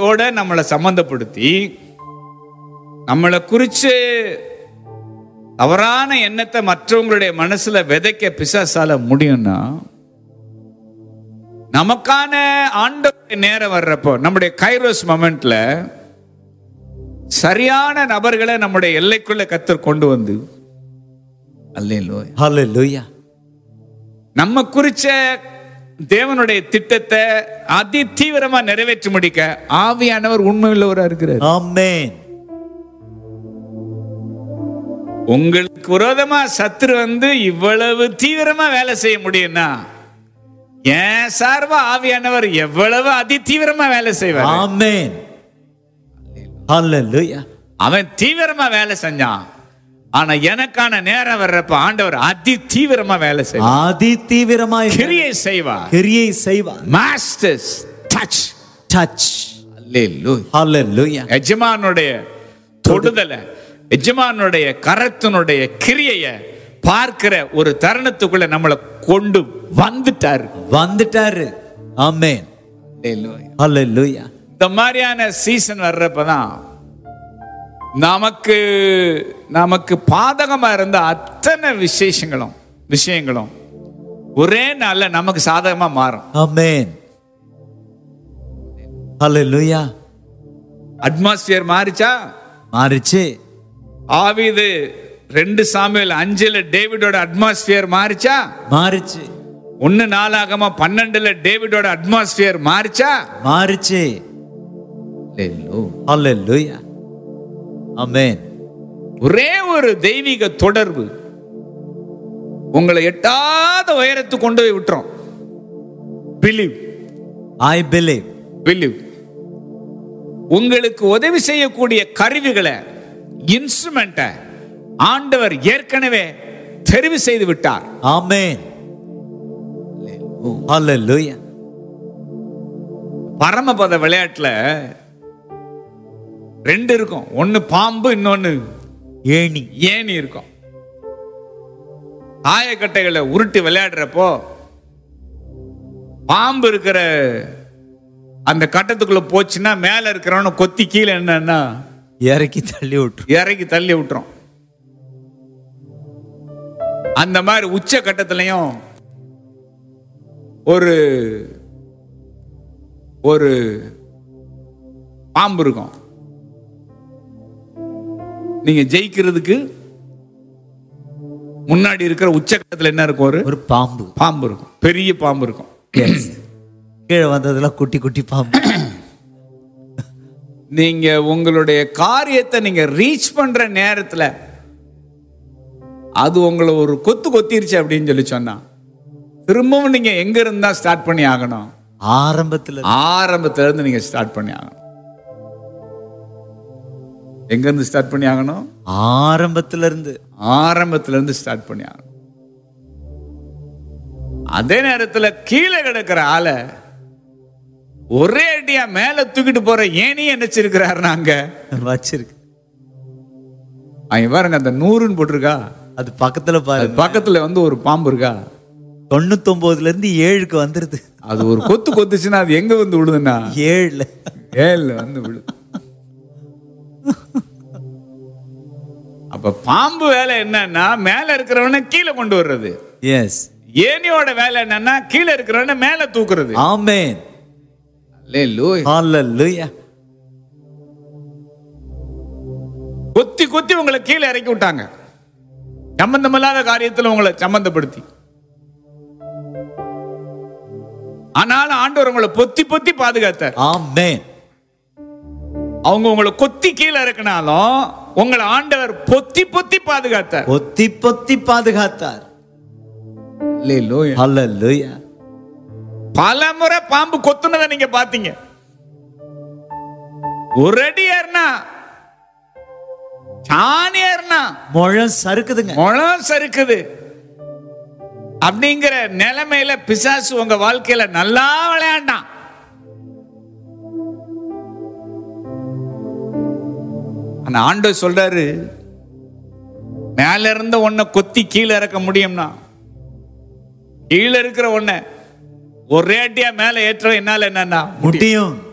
காரியத்தோட நம்மளை சம்பந்தப்படுத்தி நம்மளை குறிச்சு தவறான எண்ணத்தை மற்றவங்களுடைய மனசுல விதைக்க பிசாசால முடியும்னா நமக்கான ஆண்டவருடைய நேரம் வர்றப்போ நம்முடைய கைரோஸ் மொமெண்ட்ல சரியான நபர்களை நம்முடைய எல்லைக்குள்ள கத்தர் கொண்டு வந்து அல்லேலோ Hallelujah. நம்ம குறிச்ச தேவனுடைய திட்டத்தை அதி தீவிரமா நிறைவேற்றி முடிக்க ஆவியானவர் உண்மையுள்ளவரா இருக்கிறார் Amen. உங்களுக்கு விரோதமா சத்துரு வந்து இவ்வளவு தீவிரமா வேலை செய்ய முடியும்னா ஏன் சார்பா ஆவியானவர் எவ்வளவு அதி தீவிரமா வேலை செய்வார் Amen. Hallelujah. அவன் தீவிரமா வேலை செஞ்சான் ஆனா எனக்கான நேரம் வர்றப்ப ஆண்டவர் அதி தீவிரமா வேலை செய்வார் ஆதி தீவிரமாய் கிரியை செய்வார் கிரியை செய்வார் masters touch touch hallelujah Hallelujah. எஜமானுடைய தொடுதலை எஜமானுடைய கரத்தினுடைய கிரியைய பார்க்கிற ஒரு தருணத்துக்குள்ள நம்மளை கொண்டு வந்துட்டாரு வந்துட்டாரு Amen. Hallelujah. Hallelujah. இந்த மாதிரியான சீசன் வர்றப்பதான் நமக்கு நமக்கு பாதகமா இருந்த அத்தனை விசேஷங்களும் விஷயங்களும் ஒரே நாள்ல நமக்கு சாதகமா மாறும் Amen. Hallelujah. அட்மாஸ்பியர் மாறிச்சா மாறிச்சு ஆவிது ரெண்டு சாமியல் அஞ்சுல டேவிடோட அட்மாஸ்பியர் மாறிச்சா மாறிச்சு ஒன்னு நாளாகமா பன்னெண்டுல டேவிடோட அட்மாஸ்பியர் மாறிச்சா மாறிச்சு Hallelujah. Amen. ஒரே ஒரு தெய்வீக தொடர்பு உங்களை எட்டாத உயரத்துக்கு கொண்டு போய் விட்டுரும் பிலீவ் I believe. பிலீவ் உங்களுக்கு உதவி செய்யக்கூடிய கருவிகளை இன்ஸ்ட்ருமெண்ட்டை ஆண்டவர் ஏற்கனவே தெரிவு செய்து விட்டார் Amen. Hallelujah. பரமபத விளையாட்டுல ரெண்டு இருக்கும் ஒன்னு பாம்பு இன்னொன்னு ஏணி ஏணி இருக்கும் ஆயக்கட்டைகளை உருட்டி விளையாடுறப்போ பாம்பு இருக்கிற அந்த கட்டத்துக்குள்ள போச்சுன்னா மேல இருக்கிறவன கொத்தி கீழே என்னன்னா இறக்கி தள்ளி விட்டுரு இறக்கி தள்ளி விட்டுரும் அந்த மாதிரி உச்ச கட்டத்திலையும் ஒரு ஒரு பாம்பு இருக்கும் நீங்க ஜெயிக்கிறதுக்கு முன்னாடி இருக்கிற உச்சக்கட்டத்துல என்ன இருக்கும் ஒரு ஒரு பாம்பு பாம்பு இருக்கும் பெரிய பாம்பு இருக்கும் Yes. கீழே வந்ததெல்லாம் குட்டி குட்டி பாம்பு நீங்க உங்களுடைய காரியத்தை நீங்க ரீச் பண்ற நேரத்துல அது உங்களை ஒரு கொத்து கொத்திருச்சு அப்படின்னு சொல்லி சொன்னா திரும்பவும் நீங்க எங்க இருந்தா ஸ்டார்ட் பண்ணி ஆகணும் ஆரம்பத்துல ஆரம்பத்துல இருந்து நீங்க ஸ்டார்ட் பண்ணி ஆகணும் எங்க இருந்து ஸ்டார்ட் பண்ணி ஆகணும் ஆரம்பத்துல இருந்து ஆரம்பத்துல இருந்து ஸ்டார்ட் பண்ணி ஆகணும் அதே நேரத்துல கீழே கிடக்கிற ஆளை ஒரே அடியா மேல தூக்கிட்டு போற ஏனியே நினைச்சிருக்கிறாரு நாங்க வச்சிருக்கு அவன் பாருங்க அந்த நூறுன்னு போட்டிருக்கா அது பக்கத்துல அது பாருங்க பக்கத்துல வந்து ஒரு பாம்பு இருக்கா தொண்ணூத்தொன்பதுல இருந்து ஏழுக்கு வந்துருது அது ஒரு கொத்து கொத்துச்சுன்னா அது எங்க வந்து விழுதுன்னா ஏழுல ஏழுல வந்து விழுது அப்ப பாம்பு வேலை என்னன்னா மேல இருக்கிறவன கீழே கொண்டு வர்றது எஸ் ஏனியோட வேலை என்னன்னா கீழே இருக்கிறவன மேல தூக்குறது ஆமென் அல்லேலூயா. ஹalleluya கொத்தி கொத்தி உங்களை கீழே இறக்கி விட்டாங்க சம்பந்தமில்லாத காரியத்துல உங்களை சம்பந்தப்படுத்தி ஆனாலும் ஆண்டவர் உங்களை பொத்தி பொத்தி பாதுகாத்தார் ஆமென் அவங்க உங்களை கொத்தி கீழே இறக்குனாலும் உங்களை ஆண்டவர் பொத்தி பொத்தி பாதுகாத்தார் பொத்தி பொத்தி பாதுகாத்தார் அல்லேலூயா. ஹalleluya பல முறை பாம்பு கொத்துனதை நீங்க பாத்தீங்க ஒரு அடி ஏறினா சாணி ஏறினா முழம் சறுக்குதுங்க முழம் சறுக்குது அப்படிங்கிற நிலைமையில பிசாசு உங்க வாழ்க்கையில நல்லா விளையாண்டான் ஆனா ஆண்டவர் சொல்றாரு மேல இருந்த ஒன்ன கொத்தி கீழே இறக்க முடியும்னா கீழே இருக்கிற ஒன்ன ஒரே அடியா மேல ஏற்ற என்னால என்னன்னா முடியும்